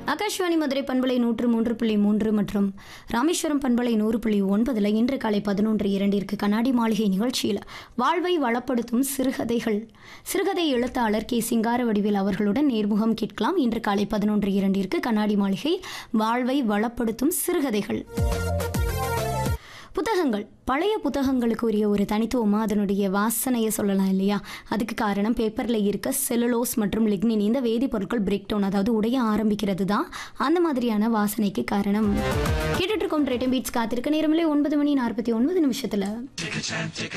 ஆகாஷ்வாணி மதுரை பண்பலை நூற்று மூன்று புள்ளி மூன்று மற்றும் ராமேஸ்வரம் பண்பலை நூறு புள்ளி ஒன்பதில் இன்று காலை பதினொன்று இரண்டிற்கு கண்ணாடி மாளிகை நிகழ்ச்சியில் வாழ்வை வளப்படுத்தும் சிறுகதைகள் சிறுகதை எழுத்தாளர் கே சிங்கார வடிவேல் அவர்களுடன் நேர்முகம் கேட்கலாம் இன்று காலை பதினொன்று இரண்டிற்கு கண்ணாடி மாளிகை வாழ்வை வளப்படுத்தும் சிறுகதைகள் புத்தகங்கள் பழைய புத்தகங்களுக்கு உரிய ஒரு தனித்துவமாக அதனுடைய வாசனையை சொல்லலாம் இல்லையா அதுக்கு காரணம் பேப்பரில் இருக்க செலுலோஸ் மற்றும் லிக்னின் இந்த வேதிப்பொருட்கள் பிரேக் டவுன் அதாவது உடைய ஆரம்பிக்கிறது தான் அந்த மாதிரியான வாசனைக்கு காரணம் கேட்டுட்டு இருக்கோம் ரேட்டம் பீட்ஸ் காத்திருக்க நேரமில்லை ஒன்பது மணி நாற்பத்தி ஒன்பது நிமிஷத்தில்